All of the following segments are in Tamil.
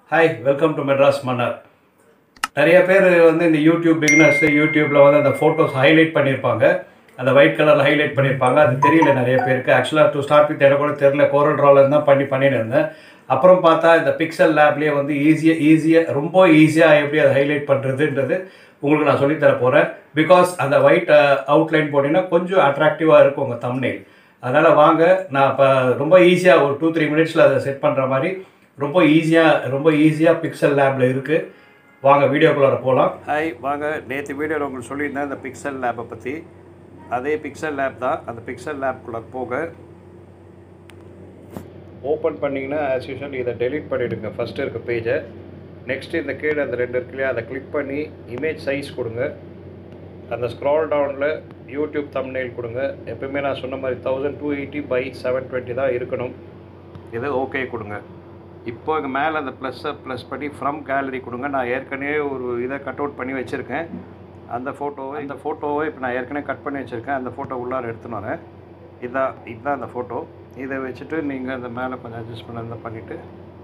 ஹாய் வெல்கம் டு மெட்ராஸ் மன்னர் நிறைய பேர் வந்து இந்த யூடியூப் பிகினர்ஸ் யூடியூப்பில் வந்து அந்த ஃபோட்டோஸ் ஹைலைட் பண்ணியிருப்பாங்க அந்த ஒயிட் கலரில் ஹைலைட் பண்ணியிருப்பாங்க அது தெரியல நிறைய பேருக்கு ஆக்சுவலாக டு ஸ்டார்ட் வித் எனக்கு கூட தெரியல கோரல் ட்ராலர் தான் பண்ணி பண்ணிட்டு இருந்தேன் அப்புறம் பார்த்தா இந்த பிக்சல் லேப்லேயே வந்து ஈஸியாக ஈஸியாக ரொம்ப ஈஸியாக எப்படி அதை ஹைலைட் பண்ணுறதுன்றது உங்களுக்கு நான் சொல்லித்தர போகிறேன் பிகாஸ் அந்த ஒயிட் அவுட்லைன் போட்டிங்கன்னா கொஞ்சம் அட்ராக்டிவாக இருக்கும் உங்கள் தம்னேல் அதனால் வாங்க நான் இப்போ ரொம்ப ஈஸியாக ஒரு டூ த்ரீ மினிட்ஸில் அதை செட் பண்ணுற மாதிரி ரொம்ப ஈஸியாக ரொம்ப ஈஸியாக பிக்சல் லேபில் இருக்குது வாங்க வீடியோக்குள்ளார போகலாம் ஹாய் வாங்க நேற்று வீடியோவில் உங்களுக்கு சொல்லியிருந்தேன் இந்த பிக்சல் லேப்பை பற்றி அதே பிக்சல் லேப் தான் அந்த பிக்சல் லேப்குள்ளே போக ஓப்பன் பண்ணிங்கன்னா ஆஸ் யூஷுவல் இதை டெலீட் பண்ணிவிடுங்க ஃபஸ்ட்டு இருக்க பேஜை நெக்ஸ்ட்டு இந்த கீழே அந்த ரெண்டு இருக்கு இல்லையா அதை கிளிக் பண்ணி இமேஜ் சைஸ் கொடுங்க அந்த ஸ்க்ரால் டவுனில் யூடியூப் தம்ப்நெயில் கொடுங்க எப்பவுமே நான் சொன்ன மாதிரி thousand two eighty by seven twenty தான் இருக்கணும் இது ஓகே கொடுங்க இப்போ இங்கே மேலே அந்த ப்ளஸ்ஸை ப்ளஸ் பண்ணி ஃப்ரம் கேலரி கொடுங்க நான் ஏற்கனவே ஒரு இதை கட் அவுட் பண்ணி வச்சுருக்கேன் அந்த ஃபோட்டோவை இந்த ஃபோட்டோவை இப்போ நான் ஏற்கனவே கட் பண்ணி வச்சுருக்கேன் அந்த ஃபோட்டோ உள்ளார எடுத்துன்னு வரேன் இதான் இதுதான் அந்த ஃபோட்டோ இதை வச்சுட்டு நீங்கள் அந்த மேலே கொஞ்சம் அட்ஜஸ்ட் பண்ண பண்ணிவிட்டு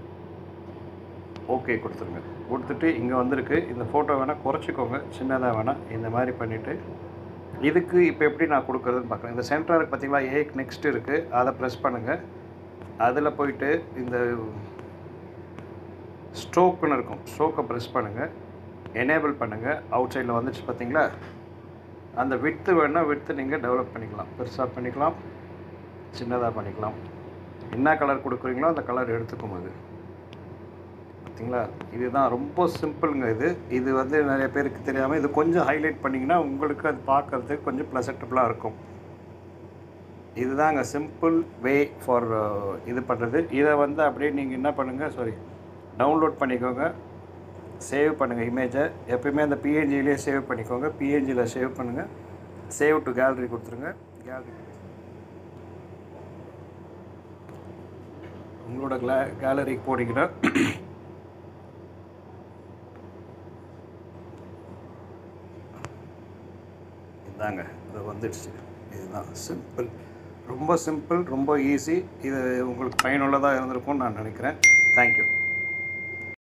ஓகே கொடுத்துருங்க கொடுத்துட்டு இங்கே வந்திருக்கு இந்த ஃபோட்டோ வேணால் குறைச்சிக்கோங்க சின்னதாக வேணால் இந்த மாதிரி பண்ணிவிட்டு இதுக்கு இப்போ எப்படி நான் கொடுக்குறதுன்னு பார்க்குறேன் இந்த சென்டருக்கு பார்த்தீங்களா ஏக் நெக்ஸ்ட் இருக்குது அதை ப்ரெஸ் பண்ணுங்கள் அதில் போயிட்டு இந்த ஸ்ட்ரோக்குன்னு இருக்கும் ஸ்ட்ரோக்கை ப்ரெஸ் பண்ணுங்கள் எனேபிள் பண்ணுங்கள் அவுட் சைடில் வந்துச்சு பார்த்தீங்களா அந்த விட்த்து வேணால் விட்த்து நீங்கள் டெவலப் பண்ணிக்கலாம் பெருசாக பண்ணிக்கலாம் சின்னதாக பண்ணிக்கலாம் என்ன கலர் கொடுக்குறீங்களோ அந்த கலர் எடுத்துக்கும் அது பார்த்தீங்களா இதுதான் ரொம்ப சிம்பிளுங்க இது இது வந்து நிறைய பேருக்கு தெரியாமல் இது கொஞ்சம் ஹைலைட் பண்ணிங்கன்னா உங்களுக்கு அது பார்க்குறதுக்கு கொஞ்சம் ப்ளசன்டபுளாக இருக்கும் இதுதாங்க சிம்பிள் வே ஃபார் இது பண்ணுறது இதை வந்து அப்படியே நீங்கள் என்ன பண்ணுங்கள் சாரி டவுன்லோட் பண்ணிக்கோங்க சேவ் பண்ணுங்கள் இமேஜை எப்பயுமே அந்த பிஎன்ஜிலே சேவ் பண்ணிக்கோங்க பிஎன்ஜியில் சேவ் பண்ணுங்கள் சேவ் டு கேலரி கொடுத்துருங்க கேலரி உங்களோட கிளா கேலரிக்கு போனீங்கன்னா இதாங்க இது வந்துடுச்சு இதுதான் சிம்பிள் ரொம்ப சிம்பிள் ரொம்ப ஈஸி இது உங்களுக்கு பயனுள்ளதாக இருந்திருக்கும்னு நான் நினைக்கிறேன் தேங்க்யூ